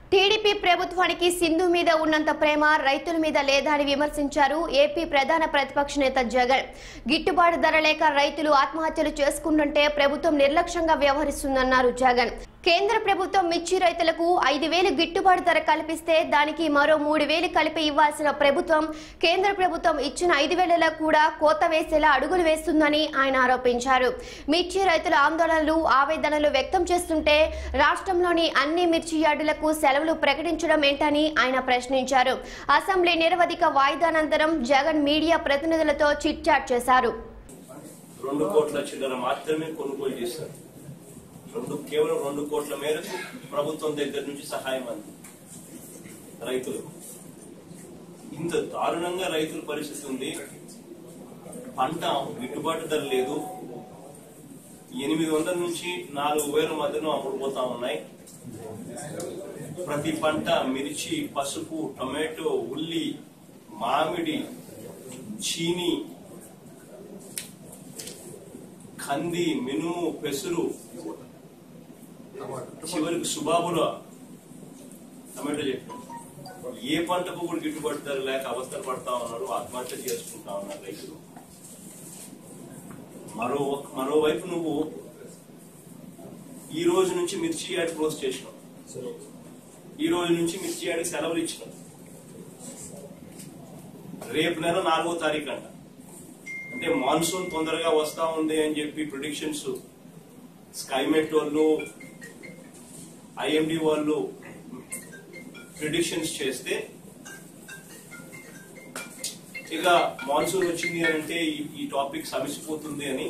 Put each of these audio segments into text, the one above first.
TDP ప్రభుత్వానికి సింధు మీద ఉన్నంత ప్రేమ రైతుల మీద లేదా అని విమర్శించారు ఏపీ ప్రధాన ప్రతిపక్ష నేత జగన్ గిట్టుబాటు ధర లేక రైతులు ఆత్మహత్యలు చేసుకుంటుంటే ప్రభుత్వం నిర్లక్ష్యంగా వ్యవహరిస్తుందన్నారు జగన్ కేంద్ర ప్రభుత్వం మిర్చి రైతులకు ఐదు వేలు గిట్టుబాటు ధర కల్పిస్తే దానికి మరో మూడు వేలు కలిపి ఇవ్వాల్సిన ప్రభుత్వం కేంద్ర ప్రభుత్వం ఇచ్చిన ఐదు వేలలో కూడా కోత వేసేలా అడుగులు వేస్తుందని ఆయన ఆరోపించారు మిర్చి రైతుల ఆందోళనలు ఆవేదనలు వ్యక్తం చేస్తుంటే రాష్ట్రంలోని అన్ని మిర్చి యార్డులకు సెలవులు ప్రకటించడం ఏంటని ఆయన ప్రశ్నించారు అసెంబ్లీ నిరవధిక వాయిదానంతరం జగన్ మీడియా ప్రతినిధులతో చిట్ చాట్ చేశారు రెండు కోట్ల చిల్లర మాత్రమే కొనుగోలు చేశారు రెండు కేవలం రెండు కోట్ల మేరకు ప్రభుత్వం దగ్గర నుంచి సహాయం అంది రైతులకు ఇంత దారుణంగా రైతుల పరిస్థితి ఉంది పంట గిట్టుబాటు ధర లేదు ఎనిమిది వందల నుంచి నాలుగు వేల మధ్యలో అమ్ముడుపోతా ఉన్నాయి ప్రతి పంట మిర్చి పసుపు టొమాటో ఉల్లి మామిడి చీని కంది మినుము పెసురు చివరికి సుబాబుల టమాటో చెప్పారు ఏ పంటకు కూడా గిట్టుబాటు ధర లేక అవస్థలు పడతా ఉన్నారు ఆత్మహత్య చేసుకుంటా ఉన్నారు రైతులు మరో మరోవైపు నువ్వు ఈ రోజు నుంచి మిర్చి యాడ్ క్లోజ్ చేసినావు ఈ రోజు నుంచి మిర్చి యాడ్కి సెలవులు ఇచ్చినావు రేపు నెల నాలుగో తారీఖు అంట అంటే మాన్సూన్ తొందరగా వస్తా ఉంది అని చెప్పి ప్రిడిక్షన్స్ స్కైమెట్ వాళ్ళు ఐఎండి వాళ్ళు ప్రిడిక్షన్స్ చేస్తే ఇక మాన్సూన్ వచ్చింది అని అంటే ఈ- ఈ టాపిక్ సమిసిపోతుంది అని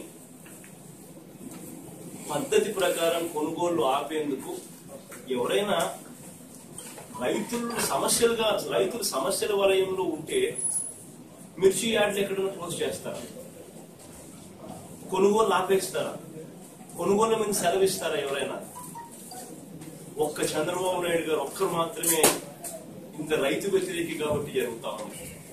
పద్ధతి ప్రకారం కొనుగోళ్లు ఆపేందుకు ఎవరైనా రైతులు సమస్యలుగా రైతులు సమస్యల వలయంలో ఉంటే మిర్చి యార్డ్లు ఎక్కడైనా క్లోజ్ చేస్తారా కొనుగోలు ఆపేస్తారా కొనుగోలు మీద సెలవిస్తారా ఎవరైనా ఒక్క చంద్రబాబు నాయుడు గారు ఒక్కరు మాత్రమే ఇంత రైతు వ్యతిరేకి కాబట్టి జరుగుతా ఉంది